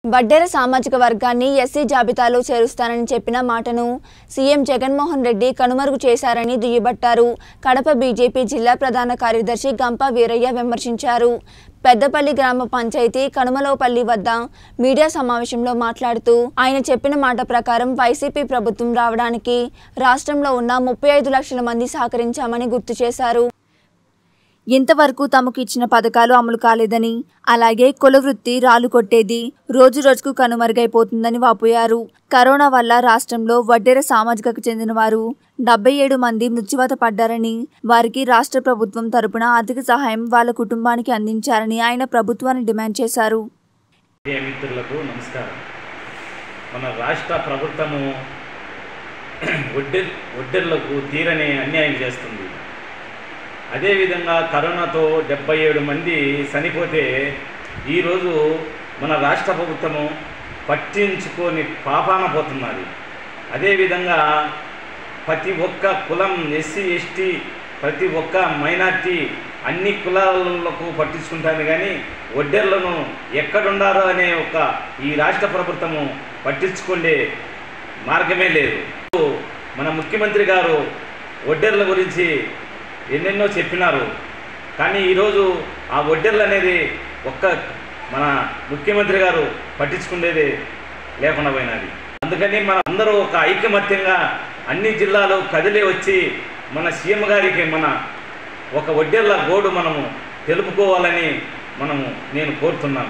వడ్డెర సామాజిక వర్గాన్ని ఎస్సీ జాబితాలో చేరుస్తానని చెప్పిన మాటను సీఎం జగన్మోహన్ రెడ్డి కనుమరుగు చేశారని దుయ్యబట్టారు కడప బీజేపీ జిల్లా ప్రధాన కార్యదర్శి గంప వీరయ్య విమర్శించారు పెద్దపల్లి గ్రామ పంచాయతీ కనుమలోపల్లి వద్ద మీడియా సమావేశంలో మాట్లాడుతూ ఆయన చెప్పిన మాట ప్రకారం వైసీపీ ప్రభుత్వం రావడానికి రాష్ట్రంలో ఉన్న ముప్పై ఐదు లక్షల మంది సహకరించామని గుర్తు చేశారు ఇంతవరకు తమకు ఇచ్చిన పథకాలు అమలు కాలేదని అలాగే కుల వృత్తి రాలు కొట్టేది రోజు రోజుకు కనుమరుగైపోతుందని వాపోయారు కరోనా వల్ల రాష్ట్రంలో వడ్డెర సామాజికకు చెందిన వారు డెబ్బై ఏడు మంది మృత్యువాత పడ్డారని వారికి రాష్ట్ర ప్రభుత్వం తరపున ఆర్థిక సహాయం వాళ్ళ కుటుంబానికి అందించారని ఆయన ప్రభుత్వాన్ని డిమాండ్ చేశారు మీడియా మిత్రులకు నమస్కారం మన రాష్ట్ర ప్రభుత్వము ఒడ్డె ఒడ్డెర్లకు తీరని అన్యాయం చేస్తుంది అదేవిధంగా కరోనాతో డెబ్బై ఏడు మంది చనిపోతే ఈరోజు మన రాష్ట్ర ప్రభుత్వము పట్టించుకొని పాపాన పోతున్నది అదేవిధంగా ప్రతి ఒక్క కులం ఎస్సీ ఎస్టీ ప్రతి ఒక్క మైనార్టీ అన్ని కులాలకు పట్టించుకుంటుంది కానీ ఒడ్డెర్లను ఎక్కడుండారో అనే ఒక ఈ రాష్ట్ర ప్రభుత్వము పట్టించుకునే మార్గమే లేదు మన ముఖ్యమంత్రి గారు ఒడ్డెర్ల గురించి ఎన్నెన్నో చెప్పినారు కానీ ఈరోజు ఆ ఒడ్డెర్లు అనేది ఒక్క మన ముఖ్యమంత్రి గారు పట్టించుకునేది లేకుండా పోయినది అందుకని మన అందరూ ఒక ఐకమత్యంగా అన్ని జిల్లాలు కదిలి వచ్చి మన సీఎం గారికి మన ఒక ఒడ్డెర్ల గోడు మనము తెలుపుకోవాలని మనము నేను కోరుతున్నాను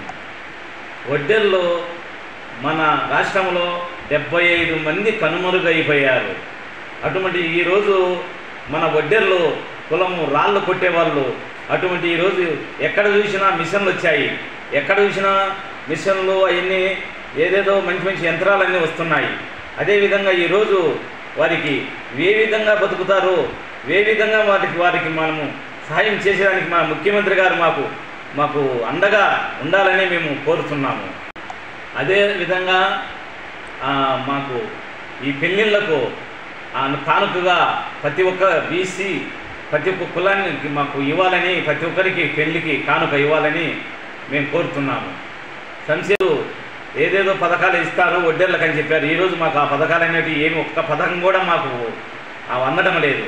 ఒడ్డెర్లు మన రాష్ట్రంలో డెబ్బై ఐదు మంది కనుమరుగైపోయారు అటువంటి ఈరోజు మన ఒడ్డెర్లు కులము రాళ్ళు కొట్టేవాళ్ళు అటువంటి ఈరోజు ఎక్కడ చూసినా మిషన్లు వచ్చాయి ఎక్కడ చూసినా మిషన్లు అవన్నీ ఏదేదో మంచి మంచి యంత్రాలన్నీ వస్తున్నాయి అదేవిధంగా ఈరోజు వారికి ఏ విధంగా బతుకుతారో ఏ విధంగా వారికి వారికి మనము సహాయం చేసేదానికి మా ముఖ్యమంత్రి గారు మాకు మాకు అండగా ఉండాలని మేము కోరుతున్నాము అదే విధంగా ఆ, మాకు ఈ పెళ్ళిళ్ళకు ఆ, కానుకగా ప్రతి ఒక్క బీసీ ప్రతి ఒక్క కులానికి మాకు ఇవ్వాలని ప్రతి ఒక్కరికి పెళ్లికి కానుక ఇవ్వాలని మేము కోరుతున్నాము సంశయాలు ఏదేదో పథకాలు ఇస్తారు వడ్డేళ్ళకి అని చెప్పారు ఈరోజు మాకు ఆ పథకాలు అనేవి ఏమి ఒక్క పథకం కూడా మాకు అవి అందడం లేదు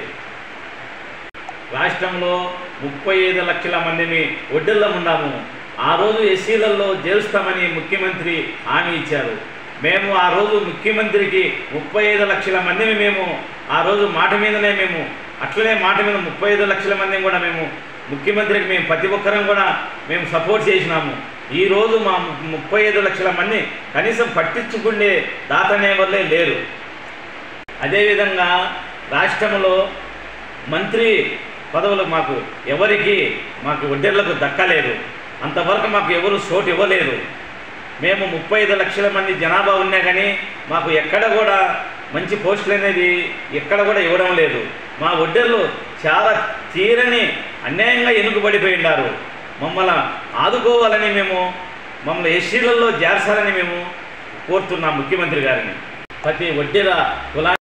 రాష్ట్రంలో ముప్పై ఐదు లక్షల మందిని ఒడ్డెల్లో ఉన్నాము ఆ రోజు ఎస్సీలలో చేరుస్తామని ముఖ్యమంత్రి హామీ ఇచ్చారు మేము ఆ రోజు ముఖ్యమంత్రికి ముప్పై ఐదు లక్షల మందిని మేము ఆ రోజు మాట మీదనే మేము అట్లనే మాట మీద ముప్పై ఐదు లక్షల మందిని కూడా మేము ముఖ్యమంత్రికి మేము ప్రతి ఒక్కరం కూడా మేము సపోర్ట్ చేసినాము ఈ రోజు మా ము- ముప్పై ఐదు లక్షల మంది కనీసం పట్టించుకునే దాతనే వల్లే లేరు అదేవిధంగా రాష్ట్రంలో మంత్రి పదవులు మాకు ఎవరికి మాకు వడ్డేళ్లకు దక్కలేదు అంతవరకు మాకు ఎవరు చోటు ఇవ్వలేదు మేము ముప్పై ఐదు లక్షల మంది జనాభా ఉన్నా కానీ మాకు ఎక్కడ కూడా మంచి పోస్టులు అనేది ఎక్కడ కూడా ఇవ్వడం లేదు మా ఒడ్డర్లు చాలా తీరని అన్యాయంగా ఎన్నుకబడిపోయి ఉన్నారు మమ్మల్ని ఆదుకోవాలని మేము మమ్మల్ని ఎస్సీలలో చేర్చాలని మేము కోరుతున్నాం ముఖ్యమంత్రి గారిని ప్రతి వడ్డీల కులా